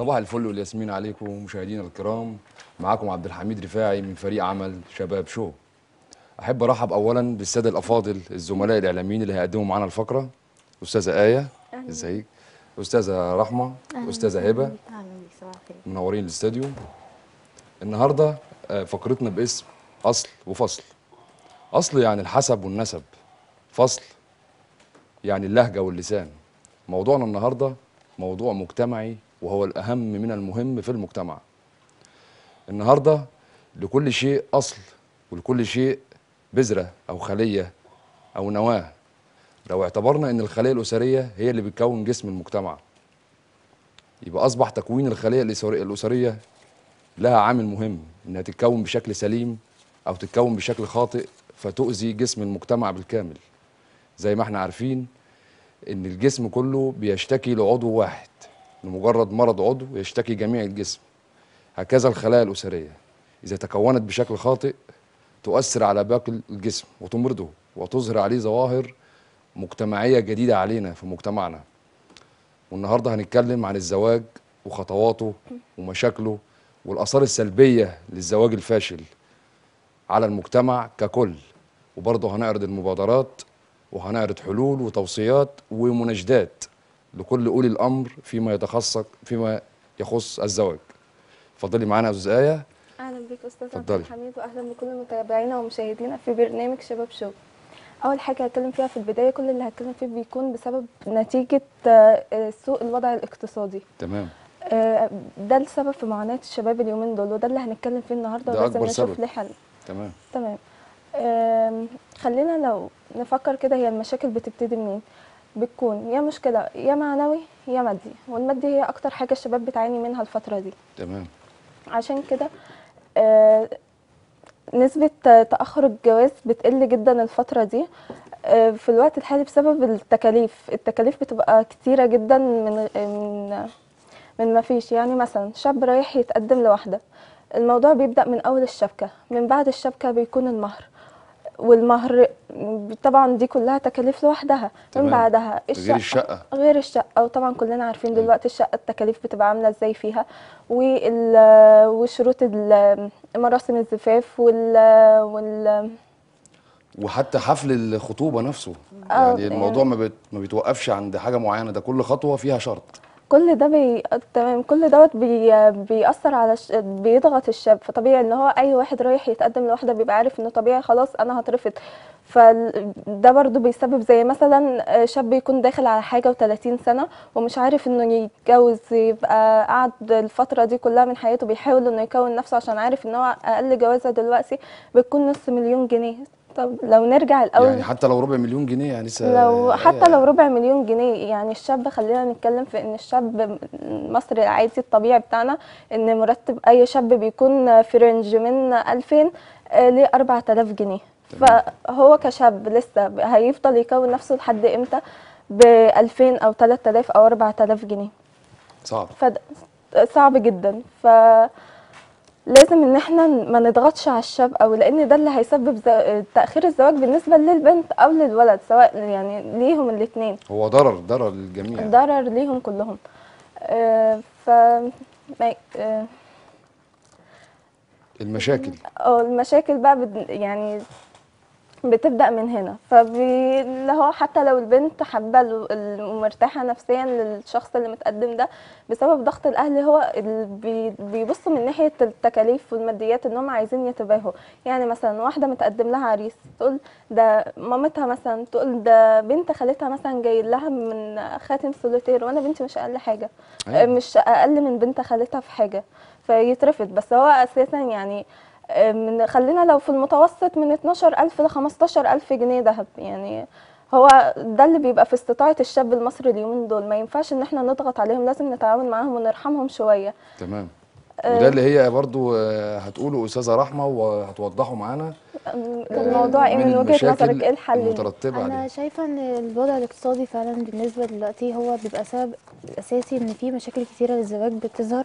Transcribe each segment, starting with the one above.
صباح الفل والياسمين عليكم مشاهدينا الكرام معاكم عبد الحميد رفاعي من فريق عمل شباب شو احب ارحب اولا بالساده الافاضل الزملاء الاعلاميين اللي هيقدموا معانا الفقره استاذه ايه ازيك استاذه رحمه استاذه هبه اهلا بيك صباح الخير منورين الاستوديو النهارده آه، فقرتنا باسم اصل وفصل اصل يعني الحسب والنسب فصل يعني اللهجه واللسان موضوعنا النهارده موضوع مجتمعي وهو الاهم من المهم في المجتمع النهارده لكل شيء اصل ولكل شيء بذره او خليه او نواه لو اعتبرنا ان الخليه الاسريه هي اللي بتكون جسم المجتمع يبقى اصبح تكوين الخليه الأسر- الاسريه لها عامل مهم انها تتكون بشكل سليم او تتكون بشكل خاطئ فتؤذي جسم المجتمع بالكامل زي ما احنا عارفين ان الجسم كله بيشتكي لعضو واحد لمجرد مرض عضو يشتكي جميع الجسم هكذا الخلايا الاسريه اذا تكونت بشكل خاطئ تؤثر على باقي الجسم وتمرضه وتظهر عليه ظواهر مجتمعيه جديده علينا في مجتمعنا والنهارده هنتكلم عن الزواج وخطواته ومشاكله والاثار السلبيه للزواج الفاشل على المجتمع ككل وبرضه هنعرض المبادرات وهنعرض حلول وتوصيات ومناشدات لكل اولي الامر فيما يتخصص فيما يخص الزواج اتفضلي معانا يا استاذ ايه اهلا بك استاذ عبد اتفضلي. الحميد واهلا بكل متابعينا ومشاهدينا في برنامج شباب شو اول حاجه هتكلم فيها في البدايه كل اللي هتكلم فيه بيكون بسبب نتيجه آه، آه، سوء الوضع الاقتصادي تمام آه، ده السبب في معاناه الشباب اليومين دول وده اللي هنتكلم فيه النهارده ده ولازم أكبر نشوف سبب. ليه حل تمام تمام آم، خلينا لو نفكر كده هي المشاكل بتبتدي منين بتكون يا مشكله يا معنوي يا مادي والمادي هي اكتر حاجه الشباب بتعاني منها الفتره دي تمام عشان كده آه، نسبة آه، تأخر الجواز بتقل جدا الفترة دي آه، في الوقت الحالي بسبب التكاليف التكاليف بتبقى كتيرة جدا من من من ما فيش يعني مثلا شاب رايح يتقدم لواحدة الموضوع بيبدأ من أول الشبكة من بعد الشبكة بيكون المهر والمهر طبعا دي كلها تكاليف لوحدها من تمام. بعدها غير الشقه غير الشقة وطبعا كلنا عارفين أيوة. دلوقتي الشقة التكاليف بتبقى عاملة ازاي فيها وال- وشروط ال- مراسم الزفاف وال, وال وحتى حفل الخطوبه نفسه آه، يعني الموضوع ما بيت- ما بيتوقفش عند حاجه معينه ده كل خطوه فيها شرط كل ده بي... تمام كل دوت بي... بيأثر على ش... بيضغط الشاب فطبيعي ان هو اي واحد رايح يتقدم لواحدة بيبقى عارف انه طبيعي خلاص انا هترفض فده برضو بيسبب زي مثلا شاب يكون داخل على حاجة و30 سنة ومش عارف انه يتجوز يبقى قعد الفترة دي كلها من حياته بيحاول انه يكون نفسه عشان عارف ان هو اقل جوازة دلوقتي بتكون نص مليون جنيه طب لو نرجع الاول يعني حتى لو ربع مليون جنيه يعني لسه لو حتى يعني لو ربع مليون جنيه يعني الشاب خلينا نتكلم في ان الشاب المصري العادي الطبيعي بتاعنا ان مرتب اي شاب بيكون في رينج من 2000 ل 4000 جنيه تمام. فهو كشاب لسه هيفضل يكون نفسه لحد امتى ب 2000 او 3000 او 4000 جنيه صعب فده صعب جدا ف لازم ان احنا ما نضغطش على الشاب او لان ده اللي هيسبب ز- تاخير الزواج بالنسبه للبنت او للولد سواء يعني ليهم الاثنين هو ضرر ضرر للجميع ضرر ليهم كلهم آه، ف ما- آه، المشاكل اه المشاكل بقى بت- يعني بتبدأ من هنا فبي... اللي هو حتى لو البنت حابة ال- ال- ومرتاحة نفسيا للشخص اللي متقدم ده بسبب ضغط الأهل هو ال- بي... بيبصوا من ناحية التكاليف والماديات إنهم عايزين يتباهوا يعني مثلا واحدة متقدم لها عريس تقول ده مامتها مثلا تقول ده بنت خالتها مثلا جاي لها من خاتم سوليتير وأنا بنتي مش أقل حاجة أيوة. مش أقل من بنت خالتها في حاجة فيترفض بس هو أساسا يعني من خلينا لو في المتوسط من 12000 ل 15000 جنيه ذهب يعني هو ده اللي بيبقى في استطاعة الشاب المصري اليومين دول ما ينفعش ان احنا نضغط عليهم لازم نتعاون معاهم ونرحمهم شوية تمام آه. وده اللي هي برضو آه، هتقوله استاذه رحمه وهتوضحه معانا الموضوع ايه من وجهة المشاكل نظرك ايه الحل ليه؟ المترتبه انا عليه شايفه ان الوضع الاقتصادي فعلا بالنسبه دلوقتي هو بيبقى سبب اساسي ان في مشاكل كتيره للزواج بتظهر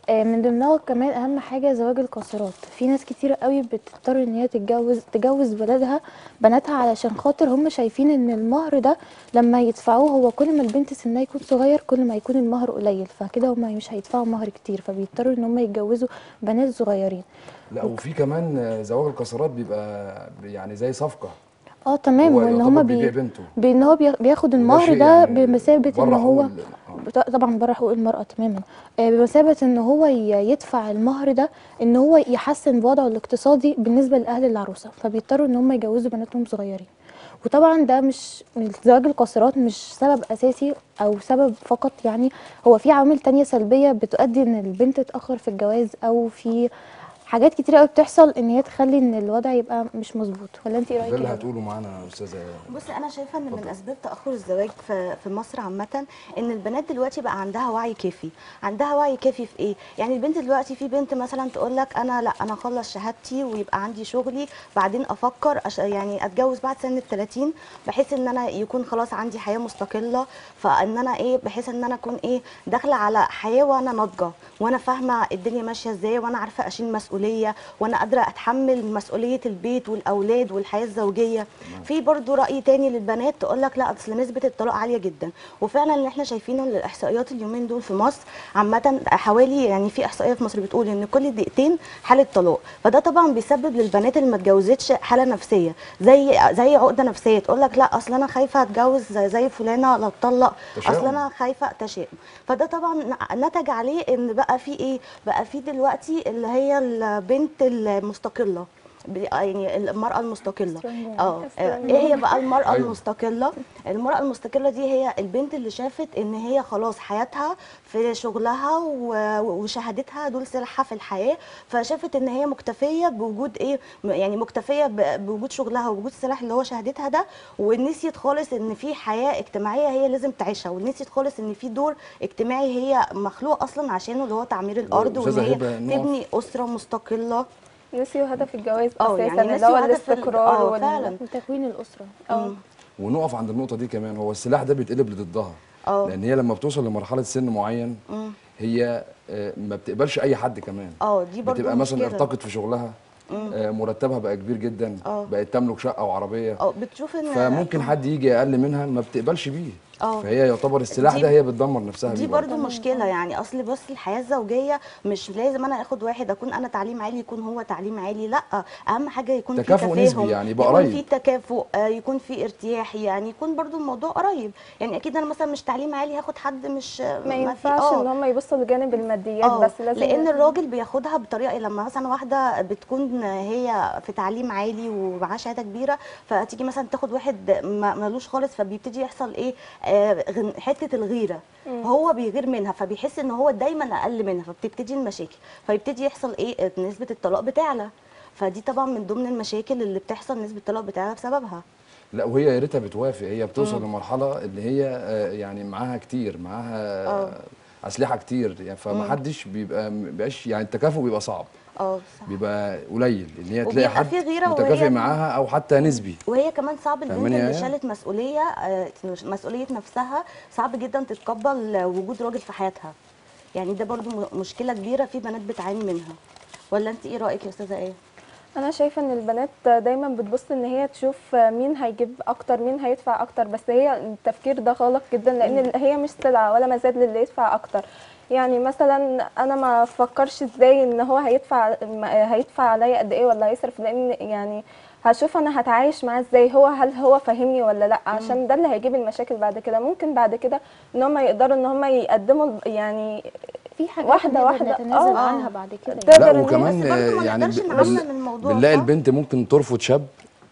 آه، من ضمنها كمان اهم حاجه زواج القاصرات في ناس كتير قوي بتضطر ان هي تتجوز تجوز ولادها بناتها علشان خاطر هم شايفين ان المهر ده لما يدفعوه هو كل ما البنت سنها يكون صغير كل ما يكون المهر قليل فكده هم مش هيدفعوا مهر كتير فبيضطروا ان هم يتجوزوا بنات صغيرين لا وفي كمان آه، زواج القاصرات بيبقى يعني زي صفقه اه تمام هو وان يعتبر هم بيبيع بي... بنته بان هو بي- بياخد وده المهر شيء ده يعني بمثابه بره ان هو حقوق ال- آه. بت- طبعا بره حقوق المرأة تماما آه، بمثابة ان هو ي- يدفع المهر ده ان هو يحسن وضعه الاقتصادي بالنسبة لأهل العروسة فبيضطروا ان هم يجوزوا بناتهم صغيرين وطبعا ده مش زواج القاصرات مش سبب اساسي او سبب فقط يعني هو في عوامل تانية سلبية بتؤدي ان البنت تتأخر في الجواز او في حاجات كتير قوي بتحصل ان هي تخلي ان الوضع يبقى مش مظبوط ولا انت ايه ده رايك اللي يا هبة؟ هتقوله معانا يا استاذه بصي انا شايفه ان من اتفضل. اسباب تاخر الزواج في في مصر عامه ان البنات دلوقتي بقى عندها وعي كافي عندها وعي كافي في ايه يعني البنت دلوقتي في بنت مثلا تقول لك انا لا انا اخلص شهادتي ويبقى عندي شغلي بعدين افكر أش... يعني اتجوز بعد سن ال 30 بحيث ان انا يكون خلاص عندي حياه مستقله فان انا ايه بحيث ان انا اكون ايه داخله على حياه وانا ناضجه وانا فاهمه الدنيا ماشيه ازاي وانا عارفه اشيل مسؤوليه وانا قادره اتحمل مسؤوليه البيت والاولاد والحياه الزوجيه في برضو راي تاني للبنات تقول لك لا اصل نسبه الطلاق عاليه جدا وفعلا اللي احنا شايفينه إن الاحصائيات اليومين دول في مصر عامه حوالي يعني في احصائيه في مصر بتقول ان كل دقيقتين حاله طلاق فده طبعا بيسبب للبنات اللي ما اتجوزتش حاله نفسيه زي زي عقده نفسيه تقول لك لا اصل انا خايفه اتجوز زي فلانه لو اتطلق تشاؤم. اصل انا خايفه تشاؤم فده طبعا ن- نتج عليه ان بقى في ايه بقى في دلوقتي اللي هي البنت المستقله ب- يعني المرأة المستقلة Strong woman. اه Strong ايه هي بقى المرأة أيوة. المستقلة المرأة المستقلة دي هي البنت اللي شافت ان هي خلاص حياتها في شغلها و- وشهادتها دول سلاحها في الحياة فشافت ان هي مكتفية بوجود ايه م- يعني مكتفية ب- بوجود شغلها ووجود السلاح اللي هو شهادتها ده ونسيت خالص ان في حياة اجتماعية هي لازم تعيشها ونسيت خالص ان في دور اجتماعي هي مخلوق اصلا عشانه اللي هو تعمير الارض وان أستاذة هي هبة، نقف. تبني اسرة مستقلة نسيوا هدف الجواز اه اساسا يعني اللي نسيوا هو هدف ال- الاستقرار اه وال- فعلا تكوين الأسرة اه ونقف عند النقطه دي كمان هو السلاح ده بيتقلب لضدها اه. لان هي لما بتوصل لمرحله سن معين مم. هي آه، ما بتقبلش اي حد كمان اه دي برضو بتبقى مثلا مشكلة. ارتقت في شغلها آه، مرتبها بقى كبير جدا اه. بقت تملك شقه وعربيه اه بتشوف ان فممكن حد يجي اقل منها ما بتقبلش بيه اه. فهي يعتبر السلاح دي- ده هي بتدمر نفسها دي بيه برضو مشكلة يعني اصل بص الحياة الزوجية مش لازم انا اخد واحد اكون انا تعليم عالي يكون هو تعليم عالي لا اهم حاجة يكون في تكافؤ تفاهم نسبي يعني يبقى يكون قريب. في تكافؤ آه، يكون في ارتياح يعني يكون برضو الموضوع قريب يعني اكيد انا مثلا مش تعليم عالي هاخد حد مش ما في- ينفعش آه. ان هم يبصوا لجانب الماديات اه بس لازم لان الراجل بياخدها بطريقه لما مثلا واحده بتكون هي في تعليم عالي ومعاها شهاده كبيره فتيجي مثلا تاخد واحد ما- مالوش خالص فبيبتدي يحصل ايه آه غن- حته الغيره هو بيغير منها فبيحس ان هو دايما اقل منها فبتبتدي المشاكل فيبتدي يحصل ايه نسبه الطلاق بتعلى فدي طبعا من ضمن المشاكل اللي بتحصل نسبه الطلاق بتعلى بسببها لا وهي يا ريتها بتوافق هي بتوصل لمرحله اللي هي آه، يعني معاها كتير معاها اه. اسلحه كتير يعني فمحدش بيبقى مبقاش يعني التكافؤ بيبقى صعب اه صح بيبقى قليل ان هي تلاقي وبيبقى حد في غيرة متكافئ وهي- معاها او حتى نسبي وهي كمان صعب البنت فاهماني اللي يا آية؟ شالت مسؤوليه آه، مسؤوليه نفسها صعب جدا تتقبل آه، وجود راجل في حياتها يعني ده برضو م- مشكله كبيره في بنات بتعاني منها ولا انت ايه رايك يا استاذه ايه انا شايفه ان البنات دايما بتبص ان هي تشوف مين هيجيب اكتر مين هيدفع اكتر بس هي التفكير ده غلط جدا لان هي مش سلعه ولا مزاد للي يدفع اكتر يعني مثلا انا ما افكرش ازاي ان هو هيدفع ما- هيدفع عليا قد ايه ولا هيصرف لان يعني هشوف انا هتعايش معاه ازاي هو هل هو فاهمني ولا لا عشان ده اللي هيجيب المشاكل بعد كده ممكن بعد كده ان هم يقدروا ان هم يقدموا يعني في حاجات واحدة نقدر واحدة. نتنازل آه. عنها بعد كده تقدر لا إن هي- وكمان بس برضه ما آه، يعني نقدرش ب- نعمم بن- الموضوع، بنلاقي صح؟ البنت ممكن ترفض شاب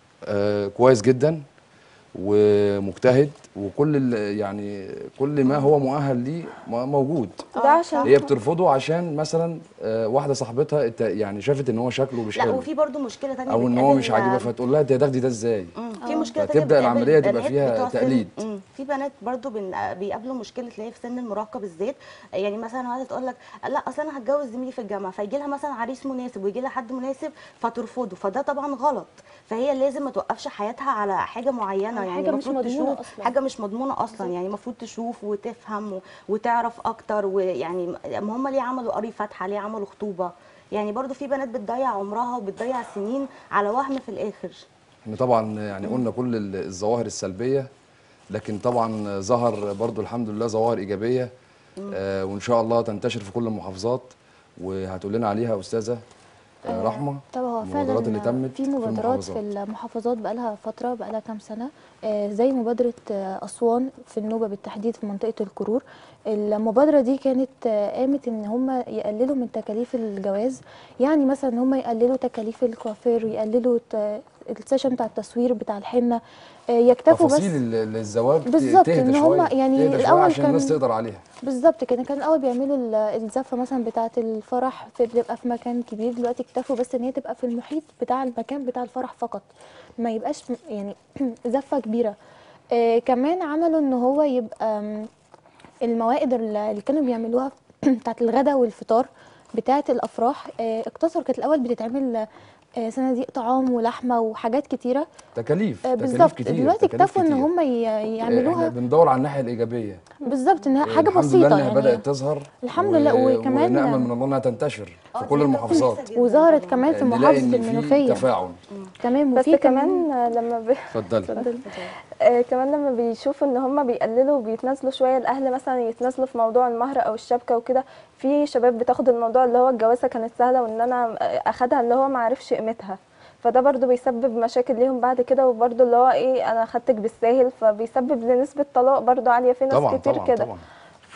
آه، كويس جدا ومجتهد وكل ال- يعني كل ما هو مؤهل ليه م- موجود ده عشان هي بترفضه عشان مثلا آه، واحده صاحبتها ات- يعني شافت ان هو شكله مش لا حلو وفي برضو مشكله تانية او ان هو بتقابل- مش عاجبها فتقول لها انت هتاخدي ده ازاي مم، في مشكله تانية فتبدأ بتقابل العملية تبقى بنات فيها بتوع سن- تقليد. مم، في بنات برضو بن... بيقابلوا مشكله تلاقي في سن المراهقه بالذات يعني مثلا واحده تقول لك لا اصل انا هتجوز زميلي في الجامعه فيجي لها مثلا عريس مناسب ويجي لها حد مناسب فترفضه فده طبعا غلط فهي لازم ما توقفش حياتها على حاجه معينه على يعني حاجة مش المفروض مضمونة تشوف أصلاً. حاجه مش مضمونه اصلا يعني المفروض تشوف وتفهم و... وتعرف اكتر ويعني ما هم ليه عملوا قري فاتحه ليه عملوا خطوبه يعني برضو في بنات بتضيع عمرها وبتضيع سنين على وهم في الاخر احنا طبعا يعني قلنا كل ال- الظواهر السلبيه لكن طبعا ظهر برضو الحمد لله ظواهر ايجابيه آه وان شاء الله تنتشر في كل المحافظات وهتقول لنا عليها استاذه آه رحمه طب هو المبادرات اللي فعلا تمت في مبادرات في المحافظات. المحافظات بقالها فتره بقالها كام سنه آه، زي مبادره آه، اسوان في النوبه بالتحديد في منطقه الكرور المبادره دي كانت آه، قامت ان هم يقللوا من تكاليف الجواز يعني مثلا هم يقللوا تكاليف الكوافير يقللوا ت- السيشن بتاع التصوير بتاع الحنه آه، يكتفوا بس تفاصيل ال- الزواج ت- بالظبط، تهدى إن شوية، هما يعني تهدى شوية الأول عشان الناس كان- تقدر عليها بالظبط كده كان الاول بيعملوا ال- الزفه مثلا بتاعه الفرح في بتبقى في مكان كبير دلوقتي اكتفوا بس ان هي تبقى في المحيط بتاع المكان بتاع الفرح فقط ما يبقاش م- يعني زفه كبيره آه كمان عملوا ان هو يبقى آم، الموائد اللي اللي كانوا بيعملوها بتاعه الغداء والفطار بتاعه الافراح آه اقتصر كانت الاول بتتعمل آه صناديق طعام ولحمه وحاجات كتيره تكاليف آه تكاليف بالظبط كتير دلوقتي تكاليف اكتفوا ان كتير. هم ي- آه، احنا يعملوها بندور على الناحيه الايجابيه بالظبط انها آه، حاجه الحمد بسيطه لله انها يعني بدات تظهر الحمد لله، وكمان- ونعمه من الله انها تنتشر آه، في دي كل نقطة المحافظات كويسة جداً وظهرت طبعاً. كمان في نلاقي محافظه ان في المنوفيه تفاعل تمام بس وفي كمان آه، لما ب... اتفضلي آه، كمان لما بيشوفوا ان هم بيقللوا وبيتنازلوا شويه الاهل مثلا يتنازلوا في موضوع المهر او الشبكه وكده في شباب بتاخد الموضوع اللي هو الجوازه كانت سهله وان انا آه، اخدها اللي هو ما عرفش قيمتها فده برضو بيسبب مشاكل ليهم بعد كده وبرضو اللي هو ايه انا خدتك بالساهل فبيسبب لنسبه طلاق برضو عاليه في ناس طبعا كتير طبعا كده طبعا ف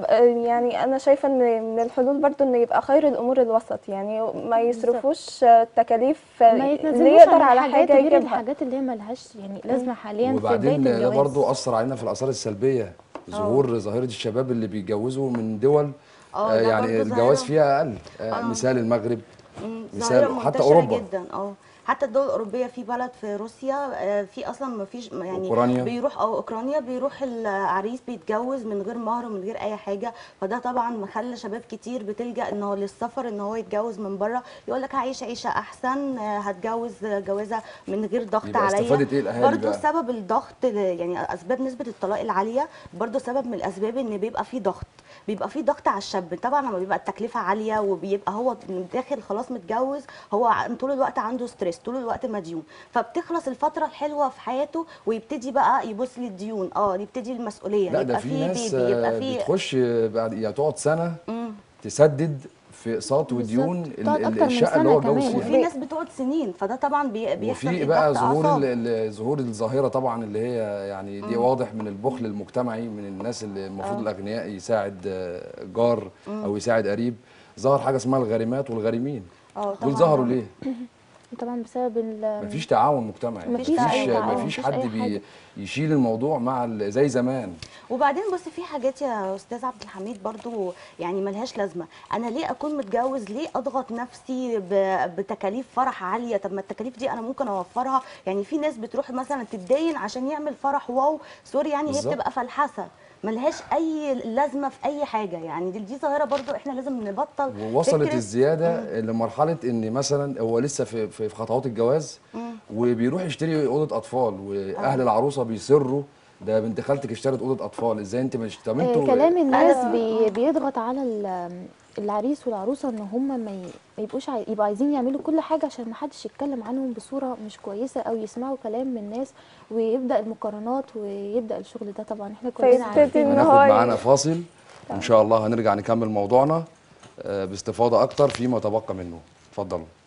يعني انا شايفه ان من الحلول برضو ان يبقى خير الامور الوسط يعني ما يصرفوش آه، تكاليف آه، ما اللي يتنزلوش يقدر على حاجات حاجه غير يجيبها الحاجات اللي هي ملهاش يعني لازمه حاليا في بدايه وبعدين ده الجواز برضو اثر علينا في الاثار السلبيه ظهور ظاهره الشباب اللي بيتجوزوا من دول آه، آه ده يعني برضو الجواز ظاهرة. فيها اقل آه آه. مثال المغرب مم، مثال ظاهرة حتى منتشرة أوروبا. جدا اه حتى الدول الاوروبيه في بلد في روسيا آه، في اصلا ما فيش يعني أوكرانيا. بيروح او اوكرانيا بيروح العريس بيتجوز من غير مهر ومن غير اي حاجه فده طبعا مخلى شباب كتير بتلجا ان هو للسفر ان هو يتجوز من بره يقول لك هعيش عيشه احسن آه، هتجوز جوازه من غير ضغط يبقى عليا استفادت إيه الأهالي برضو بقى؟ سبب الضغط يعني اسباب نسبه الطلاق العاليه برضو سبب من الاسباب ان بيبقى في ضغط بيبقى في ضغط على الشاب طبعا لما بيبقى التكلفه عاليه وبيبقى هو داخل خلاص متجوز هو ع- طول الوقت عنده ستريس طول الوقت مديون فبتخلص الفتره الحلوه في حياته ويبتدي بقى يبص للديون اه يبتدي المسؤوليه لا ده يبقى في في ناس بيبي آه، يبقى في بتخش بعد يعني تقعد سنه مم. تسدد في اقساط وديون ال- تقعد ال- أكتر من الشقه اللي سنة هو اتجوز كمان. فيها وفي ناس بتقعد سنين فده طبعا بي- بيحصل وفي إيه؟ بقى ضغط ظهور أعصاب. ال- ال- ظهور الظاهره طبعا اللي هي يعني دي واضح من البخل المجتمعي من الناس اللي المفروض الاغنياء يساعد آه، جار او يساعد قريب ظهر حاجه اسمها الغارمات والغارمين اه دول طبعا ظهروا ليه؟ طبعا بسبب ال- مفيش تعاون مجتمعي مفيش مفيش تعاون، مفيش مفيش حد أي بي حاجة. يشيل الموضوع مع ال- زي زمان وبعدين بص في حاجات يا استاذ عبد الحميد برضو يعني ملهاش لازمه انا ليه اكون متجوز ليه اضغط نفسي ب- بتكاليف فرح عاليه طب ما التكاليف دي انا ممكن اوفرها يعني في ناس بتروح مثلا تتدين عشان يعمل فرح واو سوري يعني هي بالظبط. بتبقى فلحسه ملهاش اي لازمه في اي حاجه يعني دي, دي ظاهره برضو احنا لازم نبطل ووصلت فكرة- الزياده لمرحله ان مثلا هو لسه في في في خطوات الجواز وبيروح يشتري اوضه اطفال واهل العروسه بيصروا ده بنت خالتك اشترت اوضه اطفال ازاي انت مش طب آه، انتوا كلام الناس أنا- بي بيضغط على ال- العريس والعروسه ان هم ما ي- ما يبقوش عاي- يبقوا عايزين يعملوا كل حاجه عشان ما حدش يتكلم عنهم بصوره مش كويسه او يسمعوا كلام من الناس ويبدا المقارنات ويبدا الشغل ده طبعا احنا كلنا فيبتدي عارفين إن هناخد هو ي- معانا فاصل وان شاء الله هنرجع نكمل موضوعنا آه، باستفاضه اكتر فيما تبقى منه اتفضلوا